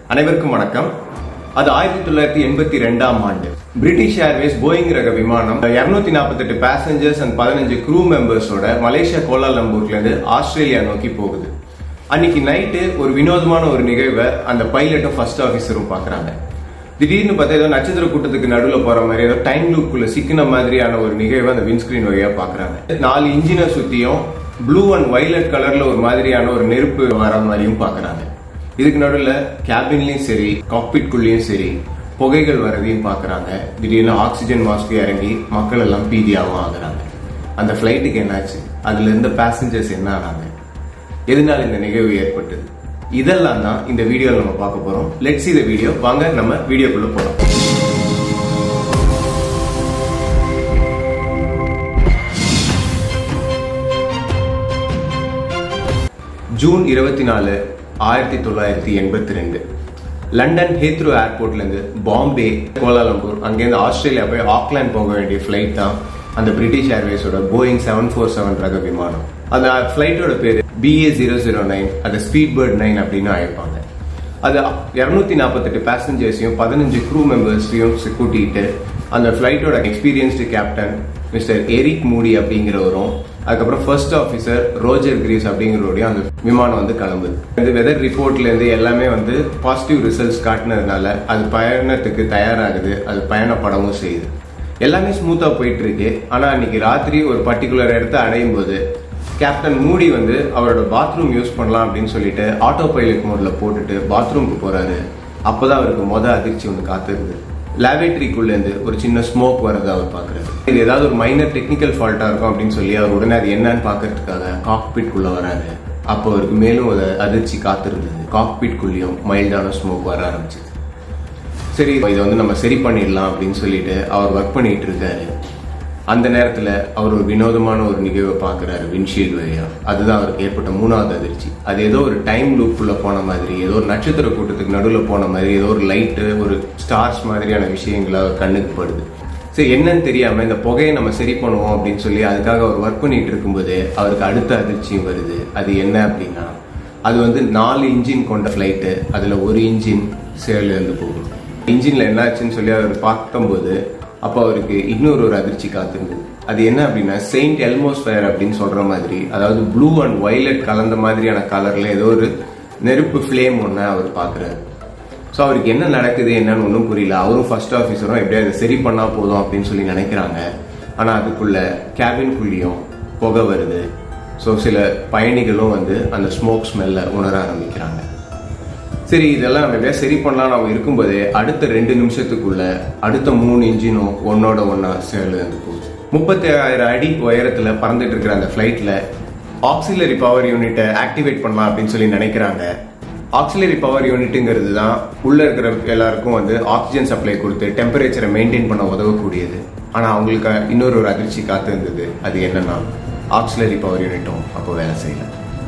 அனைவருக்கும் வணக்கம் அது ஆயிரத்தி தொள்ளாயிரத்தி எண்பத்தி ரெண்டாம் ஆண்டு பிரிட்டிஷ் ஏர்வேஸ் போயிங் ரக விமானம் இருநூத்தி நாற்பத்தெட்டு பேசஞ்சர்ஸ் அண்ட் பதினஞ்சு க்ரூ மெம்பர்ஸோட மலேசியா கோலாலம்பூர்ல இருந்து ஆஸ்திரேலியா நோக்கி போகுது அன்னைக்கு நைட்டு ஒரு வினோதமான ஒரு நிகழ்வை அந்த பைலட்டும் ஃபர்ஸ்ட் ஆஃபீஸரும் பாக்குறாங்க திடீர்னு பார்த்தா ஏதோ நட்சத்திர கூட்டத்துக்கு நடுவில் போற மாதிரி ஏதோ டைம் லூக்குள்ள சிக்கின மாதிரியான ஒரு நிகழ்வை அந்த விண்ஸ்கிரீன் வழியா பாக்குறாங்க நாலு இன்ஜினை சுத்தியும் ப்ளூ அண்ட் வயலட் கலர்ல ஒரு மாதிரியான ஒரு நெருப்பு வர மாதிரியும் பாக்குறாங்க இதுக்கு நடுவில் கேபின்லயும் சரி காக்பிட்குள்ளேயும் சரி புகைகள் வரதையும் பாக்குறாங்க திடீர்னு ஆக்சிஜன் மாஸ்க் இறங்கி மக்கள் எல்லாம் பீதியாகவும் ஆகுறாங்க அந்த ஃபிளைட்டுக்கு என்னாச்சு அதுல இருந்த பேசஞ்சர்ஸ் என்ன ஆனாங்க எதனால இந்த நிகழ்வு ஏற்பட்டது இதெல்லாம் தான் இந்த வீடியோவில் நம்ம பார்க்க போறோம் லெட்ஸ் இந்த வீடியோ வாங்க நம்ம வீடியோக்குள்ள போறோம் ஜூன் இருபத்தி நாலு ஆயிரத்தி தொள்ளாயிரத்தி எண்பத்தி ரெண்டு லண்டன் ஹேத்ரோ ஏர்போர்ட்ல இருந்து பாம்பே கோலாலம்பூர் அங்கேருந்து ஆஸ்திரேலியா போய் ஆக்லாந்து போக வேண்டிய ஃபிளைட் தான் அந்த பிரிட்டிஷ் ஏர்வேஸோட போயிங் செவன் ஃபோர் செவன் ரக விமானம் அந்த ஃபிளைட்டோட பேரு பிஏ ஜீரோ ஜீரோ நைன் அதை ஸ்பீட் பேர்ட் நைன் அப்படின்னு அழைப்பாங்க அது இருநூத்தி நாற்பத்தெட்டு பேசஞ்சர்ஸையும் பதினஞ்சு க்ரூ மெம்பர்ஸையும் கூட்டிட்டு அந்த ஃபிளைட்டோட experienced captain mister Eric Moody அப்படிங்கிறவரும் அதுக்கப்புறம் ஃபர்ஸ்ட் ஆஃபீஸர் ரோஜர் கிரீஸ் அப்படிங்கிறவரையும் அந்த விமானம் வந்து கிளம்புது இந்த வெதர் ரிப்போர்ட்ல இருந்து எல்லாமே வந்து பாசிட்டிவ் ரிசல்ட்ஸ் காட்டினதுனால அது பயணத்துக்கு தயாராகுது அது பயணப்படவும் செய்யுது எல்லாமே ஸ்மூத்தா போயிட்டு இருக்கு ஆனா அன்னைக்கு ராத்திரி ஒரு பர்டிகுலர் இடத்த அடையும் போது கேப்டன் மூடி வந்து அவரோட பாத்ரூம் யூஸ் பண்ணலாம் அப்படின்னு சொல்லிட்டு ஆட்டோ பைலட் மோட்ல போட்டுட்டு பாத்ரூமுக்கு போறாரு அப்பதான் அவருக்கு மொத அதிர்ச்சி ஒன்று காத்திருது லேபரேட்டரிக்குள்ள இருந்து ஒரு சின்ன ஸ்மோக் வரதை அவர் பாக்குறாரு இது ஏதாவது ஒரு மைனர் டெக்னிக்கல் ஃபால்ட்டா இருக்கும் அப்படின்னு சொல்லி அவர் உடனே அது என்னன்னு பாக்குறதுக்காக காக்பிட் குள்ள வராரு அப்போ அவருக்கு மேலும் ஒரு அதிர்ச்சி காத்திருந்தது காக்பிட் குள்ளேயும் மைல்டான ஸ்மோக் வர ஆரம்பிச்சது சரி இதை வந்து நம்ம சரி பண்ணிடலாம் அப்படின்னு சொல்லிட்டு அவர் ஒர்க் பண்ணிட்டு இருக்காரு அந்த நேரத்துல அவர் ஒரு வினோதமான ஒரு நிகழ்வை பாக்குறாரு விண்ஷீல்டு வழியா அதுதான் அவருக்கு ஏற்பட்ட மூணாவது அதிர்ச்சி அது ஏதோ ஒரு டைம் லூப்புள்ள போன மாதிரி ஏதோ ஒரு நட்சத்திர கூட்டத்துக்கு நடுவில் போன மாதிரி ஏதோ ஒரு லைட்டு ஒரு ஸ்டார்ஸ் மாதிரியான விஷயங்கள் அவர் கண்ணுக்கு படுது சரி என்னன்னு தெரியாம இந்த புகையை நம்ம சரி பண்ணுவோம் அப்படின்னு சொல்லி அதுக்காக அவர் ஒர்க் பண்ணிட்டு இருக்கும்போது அவருக்கு அடுத்த அதிர்ச்சியும் வருது அது என்ன அப்படின்னா அது வந்து நாலு இன்ஜின் கொண்ட ஃபிளைட்டு அதுல ஒரு இன்ஜின் சேல இருந்து போகும் இன்ஜின்ல என்னாச்சுன்னு சொல்லி அவர் பார்க்கும்போது அப்போ அவருக்கு இன்னொரு ஒரு அதிர்ச்சி காத்திருந்தது அது என்ன அப்படின்னா செயின்ட் எல்மோஸ்ஃபயர் அப்படின்னு சொல்ற மாதிரி அதாவது ப்ளூ அண்ட் வயலட் கலந்த மாதிரியான கலர்ல ஏதோ ஒரு நெருப்பு ஃப்ளேம் ஒன்று அவர் பார்க்குறாரு ஸோ அவருக்கு என்ன நடக்குது என்னன்னு ஒன்றும் புரியல அவரும் ஃபர்ஸ்ட் ஆஃபீஸரும் எப்படியா அதை சரி பண்ணா போதும் அப்படின்னு சொல்லி நினைக்கிறாங்க ஆனால் அதுக்குள்ள கேபின்குள்ளேயும் புகை வருது ஸோ சில பயணிகளும் வந்து அந்த ஸ்மோக் ஸ்மெல்ல உணர ஆரம்பிக்கிறாங்க சரி இதெல்லாம் நம்ம எப்படியா சரி பண்ணலாம் நம்ம இருக்கும்போதே அடுத்த ரெண்டு நிமிஷத்துக்குள்ள அடுத்த மூணு இன்ஜினும் ஒன்னோட ஒன்னா சேர்ந்து போகுது முப்பத்தி ஆயிரம் அடி உயரத்துல பறந்துட்டு இருக்கிற அந்த ஃபிளைட்ல ஆக்சிலரி பவர் யூனிட்டை ஆக்டிவேட் பண்ணலாம் அப்படின்னு சொல்லி நினைக்கிறாங்க ஆக்சிலரி பவர் யூனிட்டுங்கிறது தான் உள்ள இருக்கிற எல்லாருக்கும் வந்து ஆக்சிஜன் சப்ளை கொடுத்து டெம்பரேச்சரை மெயின்டைன் பண்ண உதவக்கூடியது ஆனா அவங்களுக்கு இன்னொரு ஒரு அதிர்ச்சி காத்து இருந்தது அது என்னன்னா ஆக்சிலரி பவர் யூனிட்டும் அப்போ வேலை செய்யல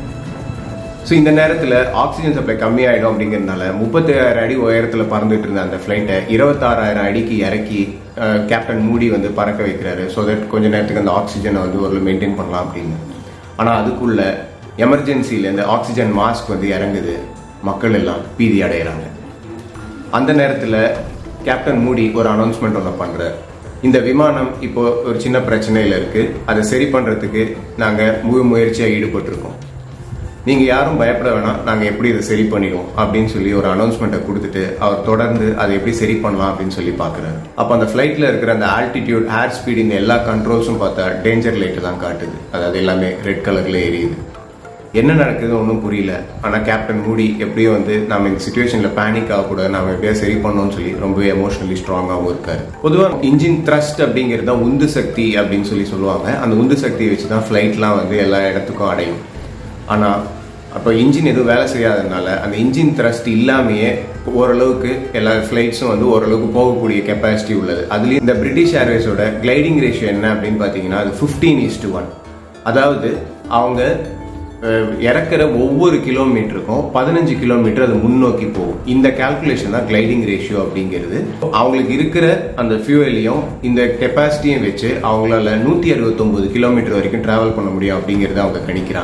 ஸோ இந்த நேரத்தில் ஆக்சிஜன் சப்ளை கம்மியாயிடும் அப்படிங்கிறதுனால முப்பத்தாயிரம் அடி உயரத்தில் பறந்துட்டு இருந்த அந்த ஃப்ளைட்டை இருபத்தாறாயிரம் அடிக்கு இறக்கி கேப்டன் மூடி வந்து பறக்க வைக்கிறாரு ஸோ தட் கொஞ்ச நேரத்துக்கு அந்த ஆக்சிஜனை வந்து ஒரு மெயின்டைன் பண்ணலாம் அப்படின்னு ஆனால் அதுக்குள்ள எமர்ஜென்சியில் இந்த ஆக்சிஜன் மாஸ்க் வந்து இறங்குது மக்கள் எல்லாம் பீதி அடைகிறாங்க அந்த நேரத்தில் கேப்டன் மூடி ஒரு அனௌன்ஸ்மெண்ட் ஒன்று பண்ணுறாரு இந்த விமானம் இப்போ ஒரு சின்ன பிரச்சனையில் இருக்கு அதை சரி பண்ணுறதுக்கு நாங்கள் முழு முயற்சியாக ஈடுபட்டிருக்கோம் நீங்க யாரும் பயப்பட வேணாம் நாங்க எப்படி இதை சரி பண்ணிடுவோம் அப்படின்னு சொல்லி ஒரு அனௌன்ஸ்மெண்ட்டை கொடுத்துட்டு அவர் தொடர்ந்து அதை எப்படி சரி பண்ணலாம் அப்படின்னு சொல்லி பாக்குறாரு அப்ப அந்த ஃபிளைட்ல இருக்கிற அந்த ஆல்டிடியூட் ஏர் ஸ்பீட் இந்த எல்லா கண்ட்ரோல்ஸும் பார்த்தா டேஞ்சர் லைட் தான் காட்டுது அதாவது எல்லாமே ரெட் கலர்ல எரியுது என்ன நடக்குதுன்னு ஒன்றும் புரியல ஆனா கேப்டன் மூடி எப்படியோ வந்து நம்ம இந்த சுச்சுவேஷன்ல பேனிக் ஆகக்கூடாது நாம எப்படியா சரி பண்ணோம்னு சொல்லி ரொம்பவே எமோஷனலி ஸ்ட்ராங்காகவும் இருக்காரு பொதுவாக இன்ஜின் த்ரஸ்ட் அப்படிங்கிறது தான் உந்து சக்தி அப்படின்னு சொல்லி சொல்லுவாங்க அந்த உந்து சக்தியை வச்சு தான் ஃபிளைட்லாம் வந்து எல்லா இடத்துக்கும் அடையும் ஆனால் அப்போ இன்ஜின் எதுவும் வேலை செய்யாததுனால அந்த இன்ஜின் த்ரஸ்ட் இல்லாமையே ஓரளவுக்கு எல்லா ஃப்ளைட்ஸும் வந்து ஓரளவுக்கு போகக்கூடிய கெப்பாசிட்டி உள்ளது அதுலேயும் இந்த பிரிட்டிஷ் ஏர்வேஸோட கிளைடிங் ரேஷியோ என்ன அப்படின்னு பார்த்தீங்கன்னா அது ஃபிஃப்டீன் இஸ் டு ஒன் அதாவது அவங்க இறக்குற ஒவ்வொரு கிலோமீட்டருக்கும் பதினஞ்சு கிலோமீட்டர் அது முன்னோக்கி போகும் இந்த கால்குலேஷன் தான் கிளைடிங் ரேஷியோ அப்படிங்கிறது அவங்களுக்கு இருக்கிற அந்த ஃபியூவலையும் இந்த கெப்பாசிட்டியும் வச்சு அவங்களால நூத்தி அறுபத்தொன்பது கிலோமீட்டர் வரைக்கும் டிராவல் பண்ண முடியும் அப்படிங்கறத அவங்க கணிக்கிறாங்க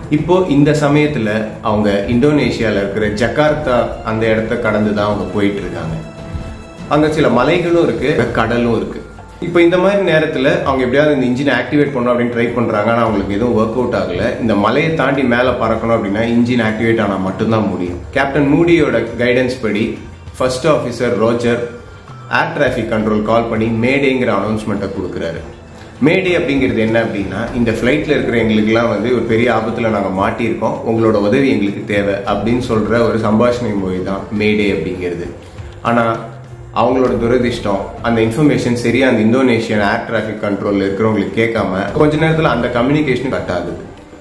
இப்போ இந்த சமயத்துல அவங்க இந்தோனேஷியால இருக்கிற ஜகார்த்தா அந்த இடத்த கடந்து தான் அவங்க போயிட்டு இருக்காங்க அங்க சில மலைகளும் இருக்கு கடலும் இருக்கு இப்போ இந்த மாதிரி நேரத்துல அவங்க எப்படியாவது இந்த இன்ஜினை ஆக்டிவேட் பண்ணணும் அப்படின்னு ட்ரை பண்றாங்க ஆனா அவங்களுக்கு எதுவும் ஒர்க் அவுட் ஆகல இந்த மலையை தாண்டி மேல பறக்கணும் அப்படின்னா இன்ஜின் ஆக்டிவேட் ஆனா மட்டும்தான் முடியும் கேப்டன் மூடியோட கைடன்ஸ் படி first officer Roger air traffic control call பண்ணி மேடேங்கிற அனௌன்ஸ்மெண்ட்டை கொடுக்குறாரு மேடே அப்படிங்கிறது என்ன அப்படின்னா இந்த ஃப்ளைட்ல இருக்கிற எங்களுக்குலாம் வந்து ஒரு பெரிய ஆபத்துல நாங்க மாட்டியிருக்கோம் உங்களோட உதவி எங்களுக்கு தேவை அப்படின்னு சொல்ற ஒரு சம்பாஷணை மொழி தான் மேடே அப்படிங்கிறது ஆனா அவங்களோட துரதிர்ஷ்டம் அந்த இன்ஃபர்மேஷன் சரியா அந்த இந்தோனேஷியன் ஏர் டிராஃபிக் கண்ட்ரோல்ல இருக்கிறவங்களுக்கு கேட்காம கொஞ்ச நேரத்துல அந்த கம்யூனிகேஷன் கட் ஆகுது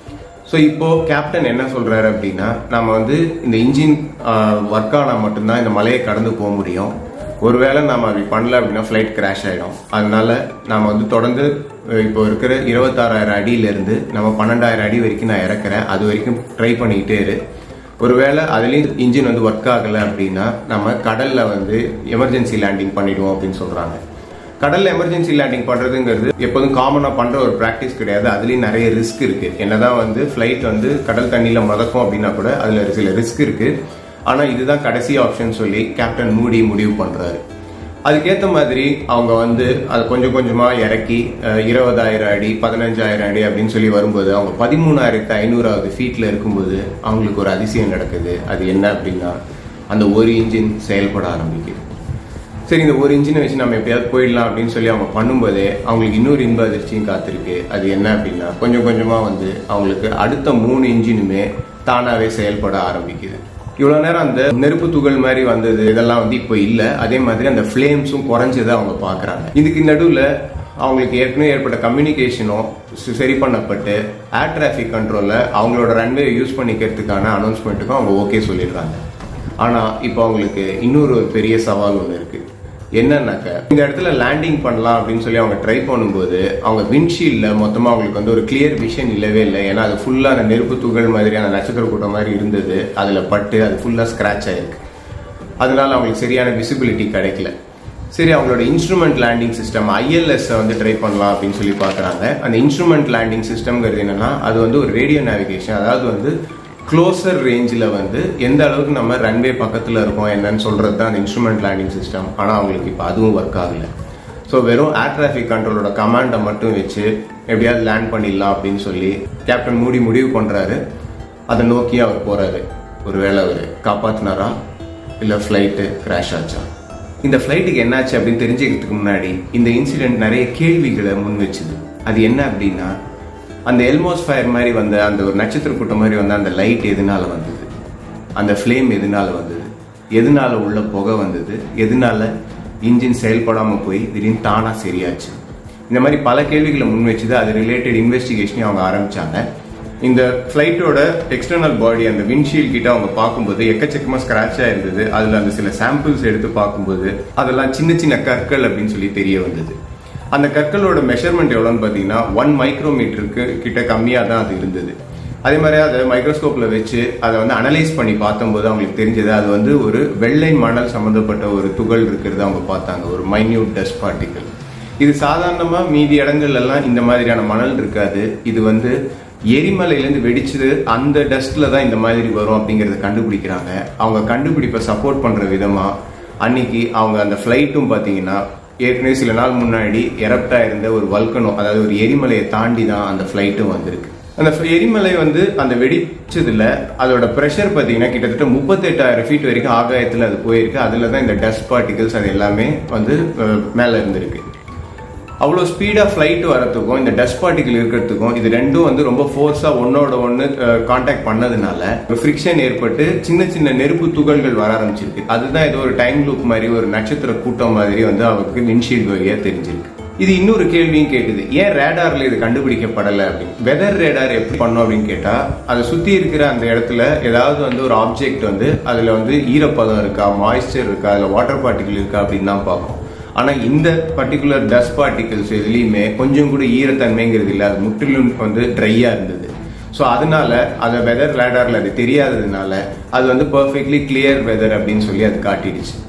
ஸோ இப்போ கேப்டன் என்ன சொல்றாரு அப்படின்னா நம்ம வந்து இந்த இன்ஜின் ஒர்க் ஆனால் மட்டும்தான் இந்த மலையை கடந்து போக முடியும் ஒருவேளை நம்ம அப்படி பண்ணல அப்படின்னா ஃப்ளைட் கிராஷ் ஆகிடும் அதனால நாம வந்து தொடர்ந்து அஹ், இப்போ இருக்கிற இருபத்தாறாயிரம் அடியிலேருந்து நம்ம பன்னெண்டாயிரம் அடி வரைக்கும் நான் இறக்குறேன் அது வரைக்கும் ட்ரை பண்ணிக்கிட்டே இரு ஒருவேளை அதுலேயும் இன்ஜின் வந்து ஒர்க் ஆகலை அப்படின்னா நம்ம கடல்ல வந்து எமர்ஜென்சி லேண்டிங் பண்ணிடுவோம் அப்படின்னு சொல்றாங்க கடல்ல எமர்ஜென்சி லேண்டிங் பண்றதுங்கிறது எப்போதும் காமனா பண்ற ஒரு பிராக்டிஸ் கிடையாது அதுலயும் நிறைய ரிஸ்க் இருக்கு என்னதான் வந்து ஃபிளைட் வந்து கடல் தண்ணியில மிதக்கும் அப்படின்னா கூட அதுல சில ரிஸ்க் இருக்கு ஆனா இதுதான் கடைசி ஆப்ஷன் சொல்லி கேப்டன் மூடி முடிவு பண்றாரு அதுக்கேற்ற மாதிரி அவங்க வந்து அதை கொஞ்சம் கொஞ்சமா இறக்கி அஹ், இருபதாயிரம் அடி பதினஞ்சாயிரம் அடி அப்படின்னு சொல்லி வரும்போது அவங்க பதிமூணாயிரத்து ஐநூறாவது ஃபீட்ல இருக்கும்போது அவங்களுக்கு ஒரு அதிசயம் நடக்குது அது என்ன அப்படின்னா அந்த ஒரு இன்ஜின் செயல்பட ஆரம்பிக்குது சரி இந்த ஒரு இன்ஜினை வச்சு நம்ம எப்படியாவது போயிடலாம் அப்படின்னு சொல்லி அவங்க பண்ணும்போதே அவங்களுக்கு இன்னொரு இன்ப அதிர்ச்சியும் காத்திருக்கு அது என்ன அப்படின்னா கொஞ்சம் கொஞ்சமா வந்து அவங்களுக்கு அடுத்த மூணு இன்ஜினுமே தானாவே செயல்பட ஆரம்பிக்குது இவ்வளவு நேரம் அந்த நெருப்பு துகள் மாதிரி வந்தது இதெல்லாம் வந்து இப்போ இல்ல அதே மாதிரி அந்த ஃபிளேம்ஸும் குறைஞ்சதை அவங்க பாக்குறாங்க இதுக்கு நடுவுல அவங்களுக்கு ஏற்கனவே ஏற்பட்ட கம்யூனிகேஷனும் சரி பண்ணப்பட்டு ஏர் டிராஃபிக் கண்ட்ரோல்ல அவங்களோட ரன்வே யூஸ் பண்ணிக்கிறதுக்கான அனௌன்ஸ்மெண்ட்டுக்கும் அவங்க ஓகே சொல்லிடுறாங்க ஆனா இப்போ அவங்களுக்கு இன்னொரு ஒரு பெரிய சவால் ஒன்று இருக்கு என்னன்னாக்க இந்த இடத்துல லேண்டிங் பண்ணலாம் அப்படின்னு சொல்லி அவங்க ட்ரை பண்ணும்போது அவங்க விண்ட்ஷீல்ட்ல மொத்தமா அவங்களுக்கு வந்து ஒரு கிளியர் விஷன் இல்லவே இல்லை ஏன்னா அது ஃபுல்லா அந்த நெருப்பு துகள் மாதிரியான நட்சத்திர கூட்டம் மாதிரி இருந்தது அதுல பட்டு அது ஃபுல்லா ஸ்கிராச் ஆயிருக்கு அதனால அவங்களுக்கு சரியான விசிபிலிட்டி கிடைக்கல சரி அவங்களோட இன்ஸ்ட்ருமெண்ட் லேண்டிங் சிஸ்டம் ஐஎல்எஸ் வந்து ட்ரை பண்ணலாம் அப்படின்னு சொல்லி பார்க்குறாங்க அந்த இன்ஸ்ட்ருமெண்ட் லேண்டிங் சிஸ்டம்ங்கிறது என்னன்னா அது வந்து ஒரு ரேடியோ நேவிகேஷன் அதாவது வந்து க்ளோசர் ரேஞ்சில் வந்து எந்த அளவுக்கு நம்ம ரன்வே பக்கத்தில் இருக்கோம் என்னன்னு சொல்றது தான் அந்த இன்ஸ்ட்ருமெண்ட் லேண்டிங் சிஸ்டம் ஆனால் அவங்களுக்கு இப்போ அதுவும் ஒர்க் ஆகல ஸோ வெறும் ஏர் டிராஃபிக் கண்ட்ரோலோட கமாண்டை மட்டும் வச்சு எப்படியாவது லேண்ட் பண்ணிடலாம் அப்படின்னு சொல்லி கேப்டன் மூடி முடிவு பண்ணுறாரு அதை நோக்கி அவர் போறாரு ஒருவேளை அவர் காப்பாத்தினாரா இல்லை ஃப்ளைட்டு கிராஷ் ஆச்சா இந்த ஃப்ளைட்டுக்கு என்னாச்சு அப்படின்னு தெரிஞ்சுக்கிறதுக்கு முன்னாடி இந்த இன்சிடென்ட் நிறைய கேள்விகளை முன் வச்சுது அது என்ன அப்படின்னா அந்த எல்மோஸ் ஃபயர் மாதிரி வந்த அந்த ஒரு நட்சத்திர கூட்டம் மாதிரி வந்த அந்த லைட் எதனால வந்தது அந்த ஃப்ளேம் எதனால வந்தது எதனால உள்ள புகை வந்தது எதனால இன்ஜின் செயல்படாம போய் திடீர்னு தானா சரியாச்சு இந்த மாதிரி பல கேள்விகளை முன் வச்சுது அது ரிலேட்டட் இன்வெஸ்டிகேஷனையும் அவங்க ஆரம்பிச்சாங்க இந்த ஃப்ளைட்டோட எக்ஸ்டர்னல் பாடி அந்த விண்ட்ஷீல்ட் கிட்ட அவங்க பார்க்கும்போது எக்கச்சக்கமா ஸ்கிராட்சா இருந்தது அதுல அந்த சில சாம்பிள்ஸ் எடுத்து பார்க்கும்போது அதெல்லாம் சின்ன சின்ன கற்கள் அப்படின்னு சொல்லி தெரிய வந்தது அந்த கற்களோட மெஷர்மெண்ட் எவ்வளோன்னு பார்த்தீங்கன்னா ஒன் மைக்ரோமீட்டருக்கு கிட்ட கம்மியாக தான் அது இருந்தது அதே மாதிரி அதை மைக்ரோஸ்கோப்ல வச்சு அதை வந்து அனலைஸ் பண்ணி பார்த்தம்போது அவங்களுக்கு தெரிஞ்சது அது வந்து ஒரு வெள்ளை மணல் சம்மந்தப்பட்ட ஒரு துகள் இருக்கிறது அவங்க பார்த்தாங்க ஒரு மைன்யூட் டஸ்ட் பார்ட்டிக்கல் இது சாதாரணமா மீதி இடங்கள்ல எல்லாம் இந்த மாதிரியான மணல் இருக்காது இது வந்து எரிமலையிலேருந்து வெடிச்சது அந்த டஸ்ட்ல தான் இந்த மாதிரி வரும் அப்படிங்கறத கண்டுபிடிக்கிறாங்க அவங்க கண்டுபிடிப்பை சப்போர்ட் பண்ற விதமா அன்னைக்கு அவங்க அந்த ஃப்ளைட்டும் பார்த்தீங்கன்னா ஏற்கனவே சில நாள் முன்னாடி எரப்டா இருந்த ஒரு வல்கனோ அதாவது ஒரு எரிமலையை தாண்டி தான் அந்த ஃப்ளைட்டும் வந்திருக்கு அந்த ஃப- எரிமலை வந்து அந்த வெடிச்சதுல அதோட ப்ரெஷர் பார்த்தீங்கன்னா கிட்டத்தட்ட முப்பத்தெட்டாயிரம் ஃபீட் வரைக்கும் ஆகாயத்தில் அது போயிருக்கு அதில் தான் இந்த டஸ்ட் பார்ட்டிகல்ஸ் அது எல்லாமே வந்து அஹ், மேல இருந்திருக்கு அவ்வளோ ஸ்பீடாக ஃப்ளைட் வரத்துக்கும் இந்த டஸ்ட் பார்ட்டிகல் இருக்கிறதுக்கும் இது ரெண்டும் வந்து ரொம்ப ஃபோர்ஸாக ஒன்னோட ஒன்று காண்டாக்ட் பண்ணதுனால ஃப்ரிக்ஷன் ஏற்பட்டு சின்ன சின்ன நெருப்பு துகள்கள் வர ஆரம்பிச்சிருக்கு அதுதான் ஏதோ ஒரு டைம் லூப் மாதிரி ஒரு நட்சத்திர கூட்டம் மாதிரி வந்து அவருக்கு விண்ஷீல்டு வழியாக தெரிஞ்சிருக்கு இது இன்னொரு கேள்வியும் கேட்டுது ஏன் ரேடார்ல இது கண்டுபிடிக்கப்படலை அப்படின்னு வெதர் ரேடார் எப்படி பண்ணும் அப்படின்னு கேட்டா அதை சுத்தி இருக்கிற அந்த இடத்துல ஏதாவது வந்து ஒரு ஆப்ஜெக்ட் வந்து அதுல வந்து ஈரப்பதம் இருக்கா மாய்ஸ்சர் இருக்கா அதுல வாட்டர் பார்ட்டிகல் இருக்கா அப்படின்னு தான் பார்க்கும் ஆனா இந்த பர்டிகுலர் டஸ்ட் பார்ட்டிகல்ஸ் எதுலையுமே கொஞ்சம் கூட ஈரத்தன்மைங்கிறது இல்லை அது முற்றிலும் வந்து ட்ரையா இருந்தது ஸோ அதனால அதை வெதர் ரேடார்ல அது தெரியாததுனால அது வந்து பர்ஃபெக்ட்லி கிளியர் வெதர் அப்படின்னு சொல்லி அது காட்டிடுச்சு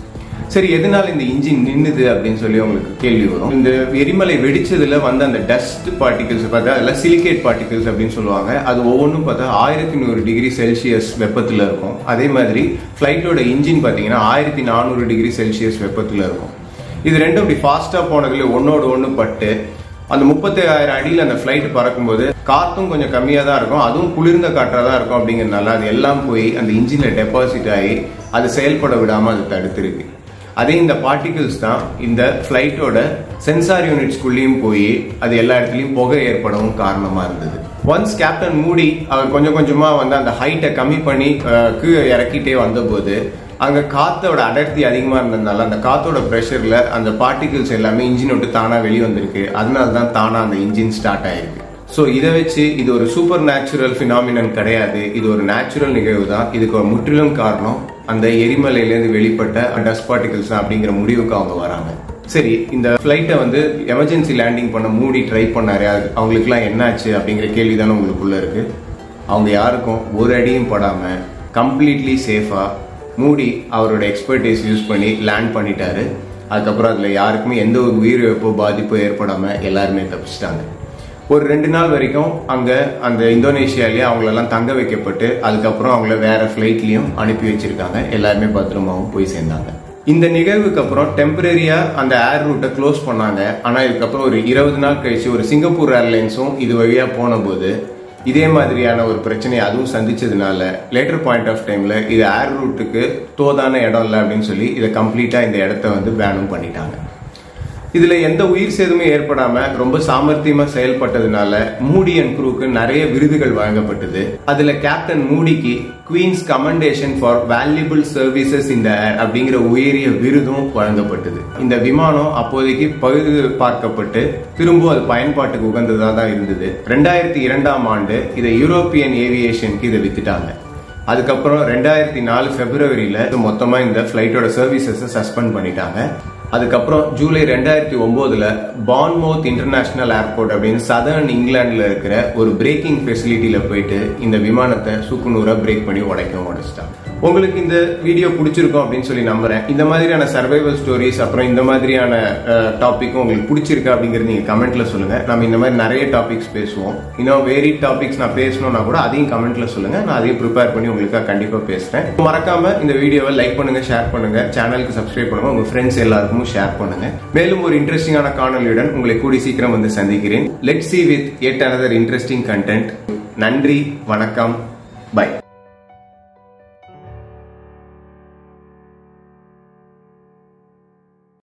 சரி எதனால இந்த இன்ஜின் நின்னுது அப்படின்னு சொல்லி உங்களுக்கு கேள்வி வரும் இந்த எரிமலை வெடிச்சதுல வந்து அந்த டஸ்ட் பார்ட்டிகல்ஸ் பார்த்தா அதெல்லாம் சிலிகேட் பார்ட்டிகல்ஸ் அப்படின்னு சொல்லுவாங்க அது ஒவ்வொன்றும் பார்த்தா ஆயிரத்தி நூறு டிகிரி செல்சியஸ் வெப்பத்தில் இருக்கும் அதே மாதிரி ஃப்ளைட்டோட இன்ஜின் பார்த்தீங்கன்னா ஆயிரத்தி நானூறு டிகிரி செல்சியஸ் வெப்பத்தில் இருக்கும் இது ரெண்டும் இப்படி ஃபாஸ்ட்டாக போனதுல ஒன்னோட ஒன்று பட்டு அந்த முப்பத்தி ஆயிரம் அடியில் அந்த ஃப்ளைட் பறக்கும்போது காற்றும் கொஞ்சம் கம்மியாக தான் இருக்கும் அதுவும் குளிர்ந்த காற்றாக தான் இருக்கும் அப்படிங்கிறதுனால அது எல்லாம் போய் அந்த இன்ஜினில் டெபாசிட் ஆகி அது செயல்பட விடாமல் அது தடுத்துருக்கு அதே இந்த பார்ட்டிகிள்ஸ் தான் இந்த ஃப்ளைட்டோட சென்சார் யூனிட்ஸ்குள்ளேயும் போய் அது எல்லா இடத்துலையும் புகை ஏற்படவும் காரணமாக இருந்தது ஒன்ஸ் கேப்டன் மூடி அவர் கொஞ்சம் கொஞ்சமாக வந்து அந்த ஹைட்டை கம்மி பண்ணி அஹ், கீழே இறக்கிட்டே வந்தபோது அங்க காத்தோட அடர்த்தி அதிகமா இருந்ததுனால அந்த காத்தோட ப்ரெஷர்ல அந்த பார்ட்டிகிள்ஸ் எல்லாமே இன்ஜின் விட்டு தானா வெளியே வந்திருக்கு அதனால தான் தானா அந்த இன்ஜின் ஸ்டார்ட் ஆயிருக்கு ஸோ இதை வச்சு இது ஒரு சூப்பர் நேச்சுரல் ஃபினாமினன் கிடையாது இது ஒரு நேச்சுரல் நிகழ்வு தான் இதுக்கு ஒரு முற்றிலும் காரணம் அந்த எரிமலையிலேருந்து வெளிப்பட்ட டஸ்ட் பார்ட்டிகிள்ஸ் தான் அப்படிங்கிற முடிவுக்கு அவங்க வராங்க சரி இந்த ஃப்ளைட்டை வந்து எமர்ஜென்சி லேண்டிங் பண்ண மூடி ட்ரை பண்ணாரு அது அவங்களுக்குலாம் என்னாச்சு அப்படிங்கிற கேள்வி தானே உங்களுக்குள்ள இருக்கு அவங்க யாருக்கும் ஒரு அடியும் படாம கம்ப்ளீட்லி சேஃபா மூடி அவரோட எக்ஸ்பர்டைஸ் யூஸ் பண்ணி லேண்ட் பண்ணிட்டாரு அதுக்கப்புறம் அதுல யாருக்குமே எந்த ஒரு உயிரிழப்போ பாதிப்போ ஏற்படாம எல்லாருமே தப்பிச்சிட்டாங்க ஒரு ரெண்டு நாள் வரைக்கும் அங்க அந்த இந்தோனேஷியாலேயே அவங்களெல்லாம் தங்க வைக்கப்பட்டு அதுக்கப்புறம் அவங்கள வேற ஃப்ளைட்லயும் அனுப்பி வச்சிருக்காங்க எல்லாருமே பத்திரமாவும் போய் சேர்ந்தாங்க இந்த நிகழ்வுக்கு அப்புறம் டெம்பரரியா அந்த ஏர் ரூட்டை க்ளோஸ் பண்ணாங்க ஆனா இதுக்கப்புறம் ஒரு இருபது நாள் கழிச்சு ஒரு சிங்கப்பூர் ஏர்லைன்ஸும் இது வழியா போன போது இதே மாதிரியான ஒரு பிரச்சனையை அதுவும் சந்திச்சதுனால லேட்டர் பாயிண்ட் ஆஃப் டைம்ல இது ஏர் ரூட்டுக்கு தோதான இடம் இல்லை அப்படின்னு சொல்லி இதை கம்ப்ளீட்டா இந்த இடத்த வந்து பேனும் பண்ணிட்டாங்க இதுல எந்த உயிர் சேதமும் ஏற்படாம ரொம்ப சாமர்த்தியமா செயல்பட்டதுனால மூடி அண்ட் குரூக்கு நிறைய விருதுகள் வழங்கப்பட்டது அதுல கேப்டன் மூடிக்கு Queen's commendation for valuable services இந்த ஏர் அப்படிங்கிற உயரிய விருதும் வழங்கப்பட்டது இந்த விமானம் அப்போதைக்கு பழுது பார்க்கப்பட்டு திரும்ப அது பயன்பாட்டுக்கு உகந்ததா தான் இருந்தது ரெண்டாயிரத்தி இரண்டாம் ஆண்டு இதை யூரோப்பியன் ஏவியேஷனுக்கு இதை வித்துட்டாங்க அதுக்கப்புறம் ரெண்டாயிரத்தி நாலு பிப்ரவரியில மொத்தமா இந்த ஃபிளைட்டோட சர்வீசஸை சஸ்பெண்ட் பண்ணிட்டாங்க அதுக்கப்புறம் ஜூலை ரெண்டாயிரத்தி ஒன்பதுல பான்மவுத் இன்டர்நேஷனல் ஏர்போர்ட் அப்படின்னு சதர்ன் இங்கிலாந்துல இருக்கிற ஒரு பிரேக்கிங் ஃபெசிலிட்டியில போயிட்டு இந்த விமானத்தை சுக்குநூறா பிரேக் பண்ணி உடைக்கவும் உடைச்சிட்டாங்க உங்களுக்கு இந்த வீடியோ பிடிச்சிருக்கும் அப்படின்னு சொல்லி நம்புறேன் இந்த மாதிரியான சர்வைவல் ஸ்டோரிஸ் அப்புறம் இந்த மாதிரியான டாபிக்கும் உங்களுக்கு பிடிச்சிருக்கா அப்படிங்கறது நீங்க கமெண்ட்ல சொல்லுங்க நம்ம இந்த மாதிரி நிறைய டாபிக்ஸ் பேசுவோம் இன்னும் வேரி டாபிக்ஸ் நான் பேசணும்னா கூட அதையும் கமெண்ட்ல சொல்லுங்க நான் அதையும் ப்ரிப்பேர் பண்ணி உங்களுக்காக கண்டிப்பா பேசுறேன் மறக்காம இந்த வீடியோவை லைக் பண்ணுங்க ஷேர் பண்ணுங்க சேனலுக்கு சப்ஸ்கிரைப் பண்ணுங்க உங்க ஃப்ரெண்ட்ஸ் எல்லாருக்கும் ஷேர் பண்ணுங்க மேலும் ஒரு இன்ட்ரெஸ்டிங்கான காணொலியுடன் உங்களை கூடி சீக்கிரம் வந்து சந்திக்கிறேன் லெட் சி வித் எட் another இன்ட்ரெஸ்டிங் கண்டென்ட் நன்றி வணக்கம் பை